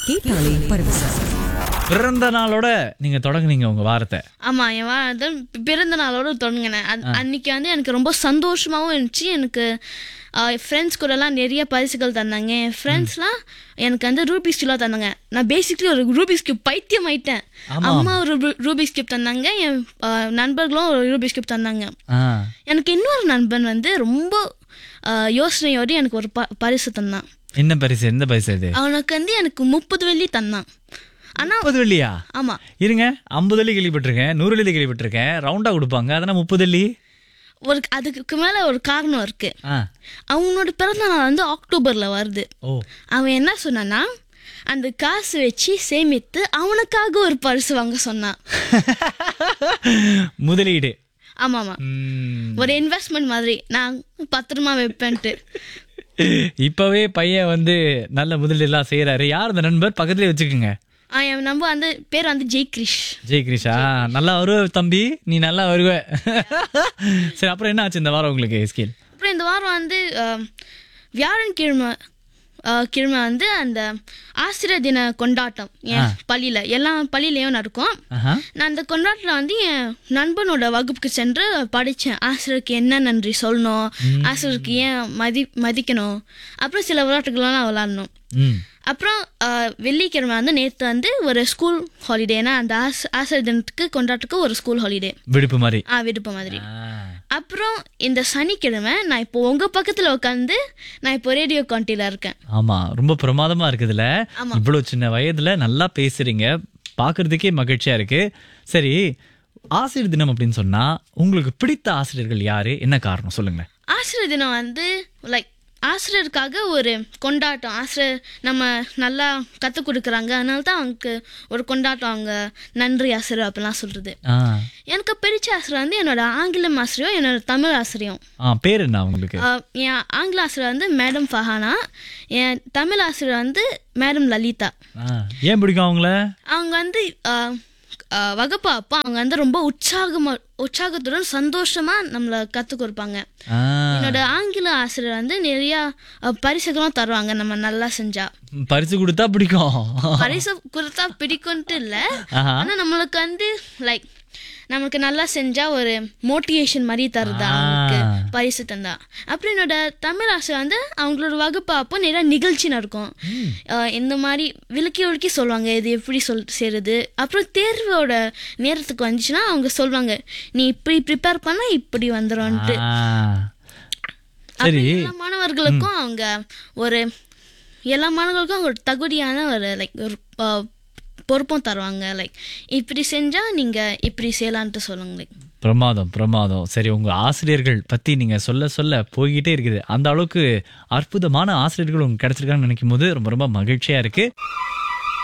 கேட்டாலே பரவசம் பிறந்த நாளோட நீங்க தொடங்குனீங்க உங்க வாரத்தை ஆமா என் வா அது பிறந்த நாளோட தொடங்கினேன் அது அன்னைக்கு வந்து எனக்கு ரொம்ப சந்தோஷமாவும் இருந்துச்சு எனக்கு ஃப்ரெண்ட்ஸ் கூடலாம் நிறைய பரிசுகள் தந்தாங்க என் ஃப்ரெண்ட்ஸ்லாம் எனக்கு வந்து ரூபிக்ஸ் கியூலாம் தந்தாங்க நான் பேசிக்லி ஒரு ரூபிக்ஸ் கியூப் பைத்தியம் ஆயிட்டேன் ஆமா. அம்மா ஒரு ரூபிக்ஸ் கியூப் தந்தாங்க என் ஆ, நண்பர்களும் ஒரு ரூபிக்ஸ் கியூப் தந்தாங்க ஆ, எனக்கு இன்னொரு நண்பன் வந்து ரொம்ப ஆ, யோசனையோடு எனக்கு ஒரு ப பரிசு தந்தான் என்ன பரிசு எந்த பரிசு இது அவனுக்கு வந்து எனக்கு முப்பது வெள்ளி தந்தான் ஆனா முப்பது வெள்ளியா ஆமா இருங்க ஐம்பது வெள்ளி கேள்விப்பட்டிருக்கேன் நூறு வெள்ளி கேள்விப்பட்டிருக்கேன் ரவுண்டா கொடுப்பாங்க அதனா முப்பது வெள்ளி ஒரு அதுக்கு மேல ஒரு காரணம் இருக்கு ஆ அவனோட பிறந்த நாள் வந்து அக்டோபர்ல வருது ஓ அவன் என்ன சொன்னான்னா அந்த காசு வச்சு சேமித்து அவனுக்காக ஒரு பரிசு வாங்க சொன்னான் முதலீடு ஆமா ஆமா ம், ஒரு இன்வெஸ்ட்மெண்ட் மாதிரி நான் பத்திரமா வைப்பேன்ட்டு இப்பவே பையன் வந்து நல்ல முதலீடு எல்லாம் செய்யறாரு யார் அந்த நண்பர் பக்கத்துலயே வச்சுக்கோங்க ஆ, என் நம்ம வந்து பேர் வந்து ஜெய் கிரிஷ் ஜெய் கிரிஷா நல்லா வருவ தம்பி நீ நல்லா வருவ சரி அப்புறம் என்ன ஆச்சு இந்த வாரம் உங்களுக்கு ஸ்கில் அப்புறம் இந்த வாரம் வந்து ஆம், வியாழக்கிழமை ஆ, கிழமை வந்து அந்த ஆசிரியர் தின கொண்டாட்டம் என் பள்ளியில எல்லா பள்ளியிலையும் நடக்கும் ஆஹா நான் அந்த கொண்டாட்டத்தில் வந்து என் நண்பனோட வகுப்புக்கு சென்று படித்தேன் ஆசிரியருக்கு என்ன நன்றி சொல்லணும் ஆசிரியருக்கு ஏன் மதி மதிக்கணும் அப்புறம் சில விளையாட்டுகள்லாம் விளாடணும் ம் அப்புறம் ஆஹ், வெள்ளிக்கிழமை வந்து நேற்று வந்து ஒரு ஸ்கூல் ஹாலிடே ஏன்னா அந்த ஆஸ் ஆசிரியர் தினத்துக்கு கொண்டாட்டத்துக்கு ஒரு ஸ்கூல் ஹாலிடே விடுப்பு மாதிரி ஆ விடுப்பு மாதிரி ஆ. அப்புறம் இந்த சனிக்கிழமை நான் இப்போ உங்க பக்கத்துல உட்காந்து நான் இப்போ ரேடியோ காண்டில இருக்கேன் ஆமா ரொம்ப பிரமாதமா இருக்குதுல இவ்வளவு சின்ன வயதுல நல்லா பேசுறீங்க பாக்குறதுக்கே மகிழ்ச்சியா இருக்கு சரி ஆசிரியர் தினம் அப்படின்னு சொன்னா உங்களுக்கு பிடித்த ஆசிரியர்கள் யாரு என்ன காரணம் சொல்லுங்க ஆசிரியர் தினம் வந்து லைக் ஆசிரியருக்காக ஒரு கொண்டாட்டம் ஆசிரியர் நம்ம நல்லா கற்றுக் கொடுக்குறாங்க அதனால தான் அவங்களுக்கு ஒரு கொண்டாட்டம் அவங்க நன்றி ஆசிரியர் அப்படிலாம் சொல்கிறது ஆ எனக்கு பிடிச்ச ஆசிரியர் வந்து என்னோட ஆங்கிலம் ஆசிரியம் என்னோட தமிழ் ஆசிரியம் ஆ பேர் என்ன உங்களுக்கு ஆஹ் என் ஆங்கில ஆசிரியர் வந்து மேடம் ஃபஹானா என் தமிழ் ஆசிரியர் வந்து மேடம் லலிதா ஆ, ஏன் பிடிக்கும் அவங்கள அவங்க வந்து ஆஹ், ஆஹ், வகுப்பு அப்போ அவங்க வந்து ரொம்ப உற்சாகமா உற்சாகத்துடன் சந்தோஷமா நம்மளை கற்றுக் கொடுப்பாங்க ஆ, என்னோட ஆங்கில ஆசிரியர் வந்து நிறைய அஹ், பரிசுகளும் தருவாங்க நம்ம நல்லா செஞ்சா பரிசு கொடுத்தா பிடிக்கும் பரிசு கொடுத்தா பிடிக்கும்ட்டு இல்ல ஆஹா. ஆனா நம்மளுக்கு வந்து லைக் நமக்கு நல்லா செஞ்சா ஒரு மோட்டிவேஷன் மாதிரி தருதா அவங்களுக்கு பரிசு தந்தா அப்புறம் என்னோட தமிழ் ஆசிரியர் வந்து அவங்களோட வகுப்பு அப்போ நிறைய நிகழ்ச்சி நடக்கும் அஹ், இந்த மாதிரி விளக்கி விளக்கி சொல்லுவாங்க இது எப்படி சொல் செய்யறது அப்புறம் தேர்வோட நேரத்துக்கு வந்துச்சுன்னா அவங்க சொல்லுவாங்க நீ இப்படி ப்ரிப்பேர் பண்ணா இப்படி வந்துரும்ன்ட்டு ஆ. சரி எல்லா மாணவர்களுக்கும் அவங்க ஒரு எல்லா மாணவர்களுக்கும் அவங்க ஒரு தகுதியான ஒரு லைக் ஒரு அஹ், பொறுப்பும் தருவாங்க லைக் இப்படி செஞ்சா நீங்க இப்படி செய்யலான்ட்டு சொல்லுங்க லைக் பிரமாதம் பிரமாதம் சரி உங்க ஆசிரியர்கள் பத்தி நீங்க சொல்ல சொல்ல போய்கிட்டே இருக்குது அந்த அளவுக்கு அற்புதமான ஆசிரியர்கள் உங்களுக்கு கிடைச்சிருக்காங்கன்னு நினைக்கும் போது ரொம்ப ரொம்ப மகிழ்ச்சியா இருக்கு